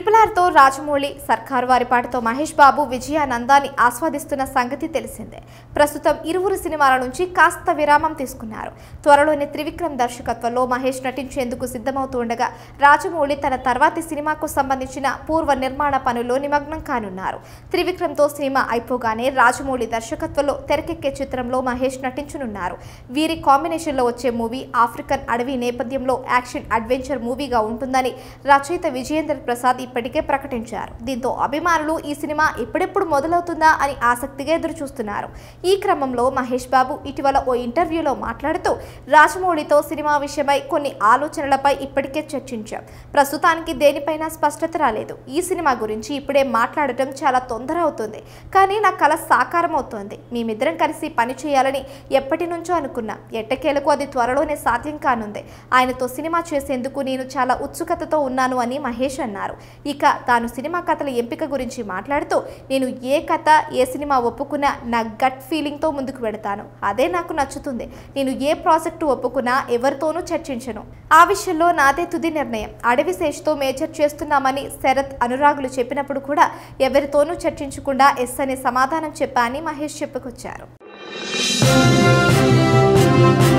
triple ఆర్తో Rajamouli సర్కారు వారి పాటతో మహేష్ బాబు విజయానందాన్ని ఆస్వాదిస్తున్న సంగతి తెలిసిందే ప్రస్తుతం ఇరువురు సినిమాల నుంచి కాస్త విరామం తీసుకున్నారు త్వరలోనే త్రివిక్రమ్ దర్శకత్వంలో మహేష్ నటించేందుకు సిద్ధమవుతుండగా రాజమౌళి తన తర్వాతి సినిమాకు సంబంధించిన పూర్వ నిర్మాణ పనుల్లో నిమగ్నం కానున్నారు త్రివిక్రమ్తో సినిమా అయిపోగానే రాజమౌళి దర్శకత్వంలో తెరకెక్కే చిత్రంలో మహేష్ నటించనున్నారు వీరి కాంబినేషన్లో వచ్చే మూవీ ఆఫ్రికన్ అడవి నేపథ్యంలో యాక్షన్ అడ్వెంచర్ మూవీగా ఉంటుందని రచయిత విజయేంద్ర ప్రసాద్ ఇప్పటికే ప్రకటించారు దీంతో అభిమానులు ఈ సినిమా ఎప్పుడెప్పుడు మొదలవుతుందా అని ఆసక్తిగా ఎదురు చూస్తున్నారు ఈ క్రమంలో మహేష్ బాబు ఇటీవల ఓ ఇంటర్వ్యూలో మాట్లాడుతూ రాజమౌళితో సినిమా విషయమై కొన్ని ఆలోచనలపై ఇప్పటికే చర్చించాం ప్రస్తుతానికి దేనిపైన స్పష్టత రాలేదు ఈ సినిమా గురించి ఇప్పుడే మాట్లాడటం చాలా తొందర అవుతుంది కానీ నా కళ సాకారం అవుతోంది మేమిద్దరం కలిసి పని చేయాలని ఎప్పటి నుంచో అనుకున్నా ఎట్టకేలకు అది త్వరలోనే సాధ్యం కానుంది ఆయనతో సినిమా చేసేందుకు నేను చాలా ఉత్సుకతతో ఉన్నాను అని మహేష్ అన్నారు ఇక తాను సినిమా కథల ఎంపిక గురించి మాట్లాడుతూ నేను ఏ కథ ఏ సినిమా ఒప్పుకున్నా నా గట్ ఫీలింగ్తో ముందుకు వెడతాను అదే నాకు నచ్చుతుంది నేను ఏ ప్రాజెక్టు ఒప్పుకున్నా ఎవరితోనూ చర్చించను ఆ విషయంలో నాదే తుది నిర్ణయం అడవి శేష్తో మేజర్ చేస్తున్నామని శరత్ అనురాగులు చెప్పినప్పుడు కూడా ఎవరితోనూ చర్చించకుండా ఎస్ అనే సమాధానం చెప్పా అని మహేష్ చెప్పుకొచ్చారు